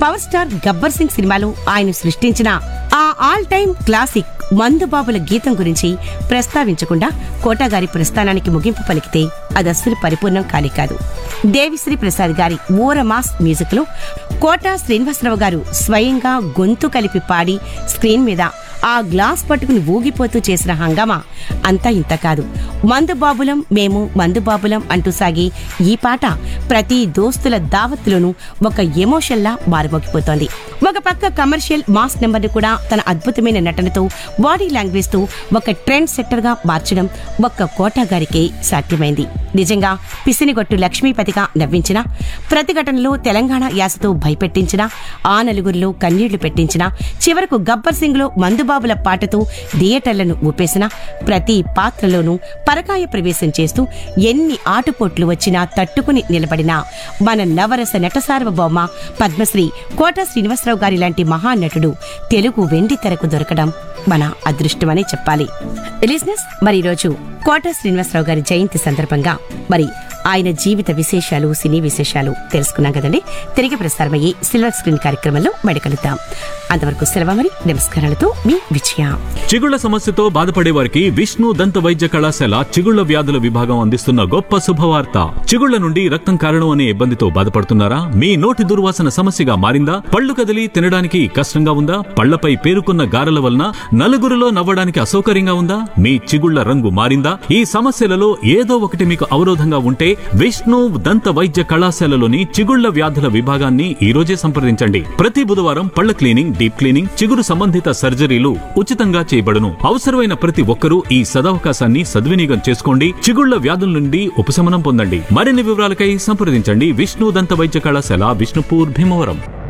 power star Gabbar Singh సినిమాలో ఆయన సృష్టించిన ఆ ఆల్ టైమ్ క్లాసిక్ మందుబాబుల గీతం గురించి ప్రస్తావించకుండా కోటగారి ప్రస్థానానికి ముగింపు పలికితే అది అస్సలు పరిపూర్ణం కాని కాదు దేవిశ్రీ ప్రసాద్ గారి ఓరమాస్ మ్యూజిక్ లో కోట శ్రీనివాసరావు గారు స్వయంగా గొంతు కలిపి పాడి స్క్రీన్ మీద ఆ గ్లాస్ పట్టుకుని ఊగిపోతూ చేసిన హంగామా అంతా ఇంత కాదు మందుబాబులం మేము మందుబాబులం అంటూ సాగి ఈ పాట ప్రతి దోస్తుల దావత్తులోనూ ఒక ఎమోషన్లా మారుమోగిపోతోంది ఒక పక్క కమర్షియల్ మాస్ నెంబర్ని కూడా తన అద్భుతమైన నటనతో బాడీ లాంగ్వేజ్ తో ఒక ట్రెండ్ సెట్టర్ గా మార్చడం ఒక్క కోట గారికే సాధ్యమైంది నిజంగా పిసినిగొట్టు లక్ష్మీపతిగా నవ్వించిన ప్రతిఘటనలో తెలంగాణ యాసతో భయపెట్టించిన ఆ నలుగురిలో కన్నీళ్లు పెట్టించిన చివరకు గబ్బర్ సింగ్ లో మందుబాబుల పాటతో థియేటర్లను ఊపేసిన ప్రతి పాత్రలోనూ పరకాయ ప్రవేశం చేస్తూ ఎన్ని ఆటుపోట్లు వచ్చినా తట్టుకుని నిలబడిన మన నవరస నట సార్వభౌమ పద్మశ్రీ కోట శ్రీనివాసరావు గారి లాంటి మహానటుడు తెలుగు వెండి తెరకు దొరకడం మన అదృష్టమనే చెప్పాలి లిజినెస్ మరి ఈరోజు కోట శ్రీనివాసరావు గారి జయంతి సందర్భంగా మరి ఆయన జీవిత విశేషాలు సినీ విశేషాలు తెలుసుకున్నాం కదండి తిరిగి ప్రసారమయ్యే సిల్వర్ స్క్రీన్ కార్యక్రమంలో మడికలుద్దాం అంతవరకు సెలవు మరి నమస్కారాలతో మీ విజయ చిగుళ్ల సమస్యతో బాధపడే వారికి విష్ణు దంత వైద్య కళాశాల చిగుళ్ల వ్యాధుల విభాగం అందిస్తున్న గొప్ప శుభవార్త చిగుళ్ల నుండి రక్తం కారణం అనే ఇబ్బందితో బాధపడుతున్నారా మీ నోటి దుర్వాసన సమస్యగా మారిందా పళ్ళు కదిలి తినడానికి కష్టంగా ఉందా పళ్లపై పేరుకున్న గారెల వలన నలుగురిలో నవ్వడానికి అసౌకర్యంగా ఉందా మీ చిగుళ్ల రంగు మారిందా ఈ సమస్యలలో ఏదో ఒకటి మీకు అవరోధంగా ఉంటే విష్ణు దంత వైద్య కళాశాలలోని చిగుళ్ల వ్యాధుల విభాగాన్ని ఈ రోజే సంప్రదించండి ప్రతి బుధవారం పళ్ల క్లీనింగ్ డీప్ క్లీనింగ్ చిగురు సంబంధిత సర్జరీలు ఉచితంగా చేయబడును అవసరమైన ప్రతి ఒక్కరూ ఈ సదవకాశాన్ని సద్వినియోగం చేసుకోండి చిగుళ్ల వ్యాధుల నుండి ఉపశమనం పొందండి మరిన్ని వివరాలకై సంప్రదించండి విష్ణు దంత వైద్య కళాశాల విష్ణుపూర్ భీమవరం